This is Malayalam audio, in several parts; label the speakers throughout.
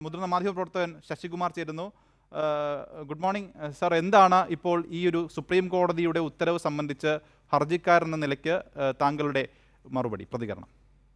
Speaker 1: മുതിർന്ന മാധ്യമപ്രവർത്തകൻ ശശികുമാർ ചേരുന്നു uh good morning uh sir എന്താണ് ഇപ്പോൾ ഈ ഒരു സുപ്രീം കോടതിയുടെ ഉത്തരവ് സംബന്ധിച്ച് ഹർജിക്കാരൻ എന്ന നിലയ്ക്ക് ഏഹ് താങ്കളുടെ മറുപടി പ്രതികരണം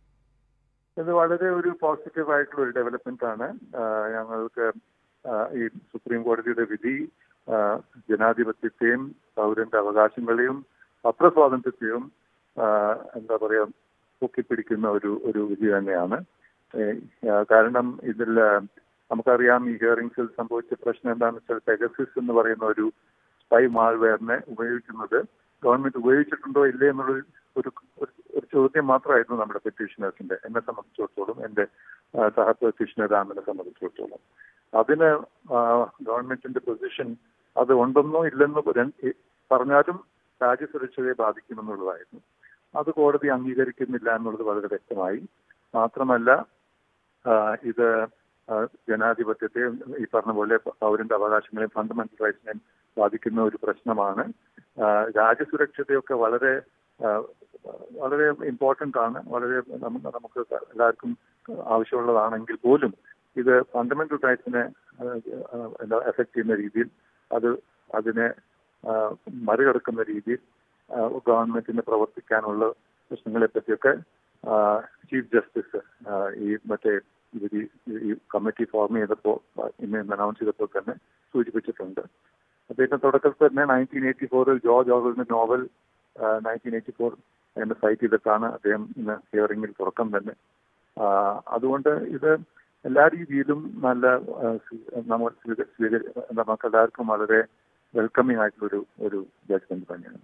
Speaker 2: ഇത് വളരെ ഒരു പോസിറ്റീവ് ആയിട്ടുള്ള ഒരു ഡെവലപ്മെന്റ് ആണ് ആ, ഞങ്ങൾക്ക് ആ, ഈ സുപ്രീം കോടതിയുടെ വിധി ആ, ജനാധിപത്യത്തെയും പൗരന്റെ അവകാശങ്ങളെയും പത്രസ്വാതന്ത്ര്യത്തെയും ആ, എന്താ പറയാ പൊക്കിപ്പിടിക്കുന്ന ഒരു ഒരു വിധി തന്നെയാണ് ഏ, ആ, കാരണം ഇതിൽ ആ, നമുക്കറിയാം ഈ ഹിയറിംഗ്സിൽ സംഭവിച്ച പ്രശ്നം എന്താണെന്ന് വെച്ചാൽ പെഗസിസ് എന്ന് പറയുന്ന ഒരു സ്പൈ മാൾവെയറിനെ ഉപയോഗിക്കുന്നത് ഗവൺമെന്റ് ഉപയോഗിച്ചിട്ടുണ്ടോ ഇല്ലേ എന്നുള്ള ഒരു ഒരു- ഒരു ചോദ്യം മാത്രമായിരുന്നു നമ്മുടെ പെറ്റീഷനേഴ്സിന്റെ എന്നെ സംബന്ധിച്ചിടത്തോളം എന്റെ ആ, സഹ പെറ്റീഷണർ രാമനെ സംബന്ധിച്ചിടത്തോളം അതിന് ആ, ഗവൺമെന്റിന്റെ പൊസിഷൻ അത് ഉണ്ടെന്നോ ഇല്ലെന്നോ രണ്ട് ഈ പറഞ്ഞാലും രാജ്യസുരക്ഷയെ ബാധിക്കുമെന്നുള്ളതായിരുന്നു അത് കോടതി അംഗീകരിക്കുന്നില്ല എന്നുള്ളത് വളരെ വ്യക്തമായി മാത്രമല്ല ആ, ഇത് ആ, ജനാധിപത്യത്തെയും ഈ പറഞ്ഞ പോലെ പൗരന്റെ അവകാശങ്ങളെയും ഫണ്ടമെന്റൽ റൈറ്റ്സിനെയും ബാധിക്കുന്ന ഒരു പ്രശ്നമാണ് ആ, രാജ്യസുരക്ഷതയൊക്കെ വളരെ ആ, വളരെ ഇമ്പോർട്ടന്റ് ആണ് വളരെ നമുക്ക് നമുക്ക് എല്ലാവർക്കും ആവശ്യമുള്ളതാണെങ്കിൽ പോലും ഇത് ഫണ്ടമെന്റൽ റൈറ്റ്സിനെ എന്താ എഫക്ട് ചെയ്യുന്ന രീതിയിൽ അത് അതിനെ ആ, മറികടക്കുന്ന രീതിയിൽ ആ, ഗവൺമെന്റിന് പ്രവർത്തിക്കാനുള്ള പ്രശ്നങ്ങളെ പറ്റിയൊക്കെ ചീഫ് ജസ്റ്റിസ് ഈ മറ്റേ ഇവർ ഈ കമ്മിറ്റി ഫോം ചെയ്തപ്പോൾ ഇന്ന് അനൗൺസ് ചെയ്തപ്പോൾ തന്നെ സൂചിപ്പിച്ചിട്ടുണ്ട് അദ്ദേഹം തുടക്കത്തിൽ തന്നെ നയൻറ്റീൻ എയ്റ്റി ഫോറിൽ ജോർജ് ഓർവലിന്റെ നോവൽ നയൻറ്റീൻ എയ്റ്റി ഫോർ എന്നെ സൈറ്റ് ചെയ്തിട്ടാണ് അദ്ദേഹം ഇന്ന് ഹിയറിംഗിൽ തുടക്കം തന്നെ ആ, അതുകൊണ്ട് ഇത് എല്ലാ രീതിയിലും നല്ല ആ, സ്വീ- നമ്മൾ സ്വീക- സ്വീക- നമുക്ക് എല്ലാവർക്കും വളരെ വെൽക്കമിംഗ് ആയിട്ടുള്ള ഒരു ഒരു ജഡ്ജ്മെന്റ് തന്നെയാണ്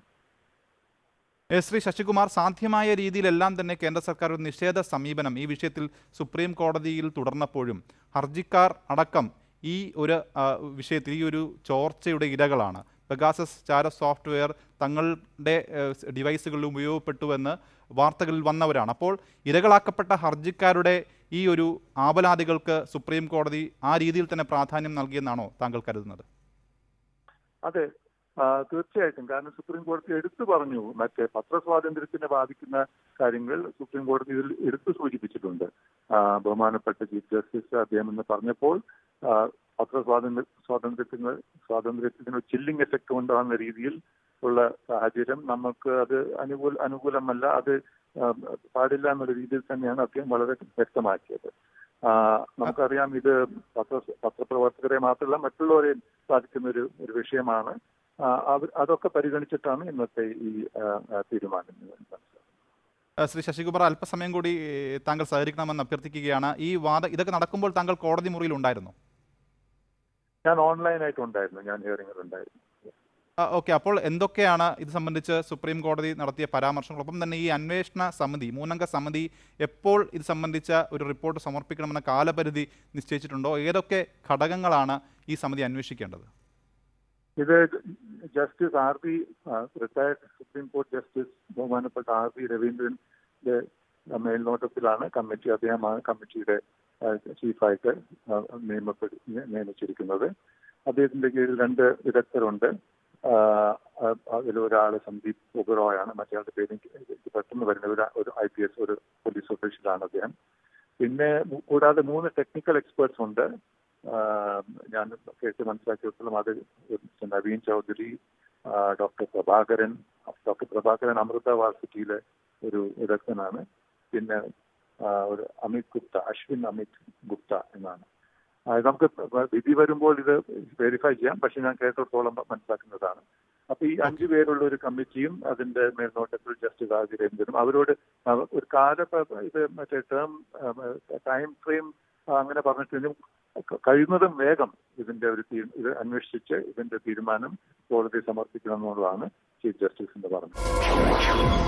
Speaker 1: ഏ, ശ്രീ ശശികുമാർ സാധ്യമായ രീതിയിലെല്ലാം തന്നെ കേന്ദ്ര സർക്കാർ ഒരു നിഷേധ സമീപനം ഈ വിഷയത്തിൽ സുപ്രീം കോടതിയിൽ തുടർന്നപ്പോഴും ഹർജിക്കാർ അടക്കം ഈ ഒരു ആ, വിഷയത്തിൽ ഈ ഒരു ചോർച്ചയുടെ ഇരകളാണ് പെഗാസസ് ചാര സോഫ്റ്റ്വെയർ തങ്ങളുടെ ഏഹ്, ഡിവൈസുകളിൽ ഉപയോഗപ്പെട്ടുവെന്ന് വാർത്തകളിൽ വന്നവരാണ് അപ്പോൾ ഇരകളാക്കപ്പെട്ട ഹർജിക്കാരുടെ ഈ ഒരു ആപലാതികൾക്ക് സുപ്രീം കോടതി ആ രീതിയിൽ തന്നെ പ്രാധാന്യം നൽകിയെന്നാണോ താങ്കൾ കരുതുന്നത്
Speaker 2: അതെ ആ, തീർച്ചയായിട്ടും കാരണം സുപ്രീം കോടതി എടുത്തു പറഞ്ഞു മറ്റേ പത്രസ്വാതന്ത്ര്യത്തിനെ ബാധിക്കുന്ന കാര്യങ്ങൾ സുപ്രീം കോടതി ഇതിൽ എടുത്തു സൂചിപ്പിച്ചിട്ടുണ്ട് ആ, ബഹുമാനപ്പെട്ട ചീഫ് ജസ്റ്റിസ് അദ്ദേഹം എന്ന് പറഞ്ഞപ്പോൾ ആ, പത്രസ്വാതന്ത്ര്യ സ്വാതന്ത്ര്യത്തിന് സ്വാതന്ത്ര്യത്തിന് ചില്ലിംഗ് എഫക്ട് ഉണ്ടാകുന്ന രീതിയിൽ ഉള്ള സാഹചര്യം നമുക്ക് അത് അനുകൂല അനുകൂലമല്ല അത് ആ, പാടില്ല എന്നുള്ള രീതിയിൽ തന്നെയാണ് അദ്ദേഹം വളരെ വ്യക്തമാക്കിയത് ആ, നമുക്കറിയാം ഇത് പത്ര പത്രപ്രവർത്തകരെ മാത്രമല്ല മറ്റുള്ളവരെ ബാധിക്കുന്ന ഒരു ഒരു വിഷയമാണ് ആ, അത് അതൊക്കെ പരിഗണിച്ചിട്ടാണ് ഇന്നത്തെ ഈ ആ, ആ, തീരുമാനം എന്ന് മനസ്സിലാക്കുന്നത്
Speaker 1: ഏഹ്, ശ്രീ ശശികുമാർ അല്പസമയം കൂടി ഏഹ്, താങ്കൾ സഹകരിക്കണമെന്ന് അഭ്യർത്ഥിക്കുകയാണ് ഈ വാദ ഇതൊക്കെ നടക്കുമ്പോൾ താങ്കൾ കോടതി മുറിയിൽ ഉണ്ടായിരുന്നു
Speaker 2: ഞാൻ ഓൺലൈനായിട്ട് ഉണ്ടായിരുന്നു ഞാൻ ഹിയറിംഗിൽ ഉണ്ടായിരുന്നു
Speaker 1: ഓക്കെ അപ്പോൾ എന്തൊക്കെയാണ് ഇത് സംബന്ധിച്ച് സുപ്രീം കോടതി നടത്തിയ പരാമർശങ്ങൾ ഒപ്പം തന്നെ ഈ അന്വേഷണ സമിതി മൂന്നംഗ സമിതി എപ്പോൾ ഇത് സംബന്ധിച്ച ഒരു റിപ്പോർട്ട് സമർപ്പിക്കണമെന്ന കാലപരിധി നിശ്ചയിച്ചിട്ടുണ്ടോ ഏതൊക്കെ ഘടകങ്ങളാണ് ഈ സമിതി അന്വേഷിക്കേണ്ടത്
Speaker 2: ഇത് justice R B retired supreme കോടതി ജസ്റ്റിസ് ബഹുമാനപ്പെട്ട ആർ ബി രവീന്ദ്രന്റെ മേൽനോട്ടത്തിലാണ് കമ്മിറ്റി അദ്ദേഹമാണ് കമ്മിറ്റിയുടെ ചീഫായിട്ട് നിയമപ്പെടു നിയമിച്ചിരിക്കുന്നത് അദ്ദേഹത്തിന്റെ കീഴിൽ രണ്ട് വിദഗ്ധരുണ്ട് ആ, ആ, അതിലൊരാൾ സന്ദീപ് ഒബറോയാണ് മറ്റേയാളുടെ പേര് എനിക്ക് എനിക്ക് പെട്ടെന്ന് വരുന്ന ഒരു ഒരു ഐ പി എസ് ഒരു പോലീസ് ഓഫീഷ്യലാണ് അദ്ദേഹം പിന്നെ മു- കൂടാതെ മൂന്ന് ടെക്നിക്കൽ എക്സ്പേർട്സ് ഉണ്ട് ആ, ഞാൻ കേട്ട് മനസ്സിലാക്കിയിടത്തോളം അത് മിസ്റ്റർ നവീൻ ചൗധരി ആ, ഡോക്ടർ പ്രഭാകരൻ ഡോക്ടർ പ്രഭാകരൻ അമൃത വാർസിറ്റിയിലെ ഒരു വിദഗ്ധനാണ് പിന്നെ ആ, ഒരു അമിത് ഗുപ്ത അശ്വിൻ അമിത് ഗുപ്ത എന്നാണ് ആ, ഇത് നമുക്ക് വിധി വരുമ്പോൾ ഇത് വെരിഫൈ ചെയ്യാം പക്ഷെ ഞാൻ കേട്ടിടത്തോളം മനസ്സിലാക്കുന്നതാണ് അപ്പൊ ഈ അഞ്ചു പേരുള്ള ഒരു കമ്മിറ്റിയും അതിന്റെ മേൽനോട്ടത്തിൽ ജസ്റ്റിസ് ആർ വീരേന്ദ്രനും അവരോട് അവ- ഒരു കാല ഇത് മറ്റേ ടേം ടൈം ഫ്രെയിം അങ്ങനെ പറഞ്ഞിട്ടും കഴിയുന്നതും വേഗം ഇതിന്റെ ഒരു തീ- ഇത് അന്വേഷിച്ച് ഇതിന്റെ തീരുമാനം കോടതി സമർപ്പിക്കണം എന്നുള്ളതാണ് ചീഫ് ജസ്റ്റിസ് എന്ന് പറഞ്ഞത്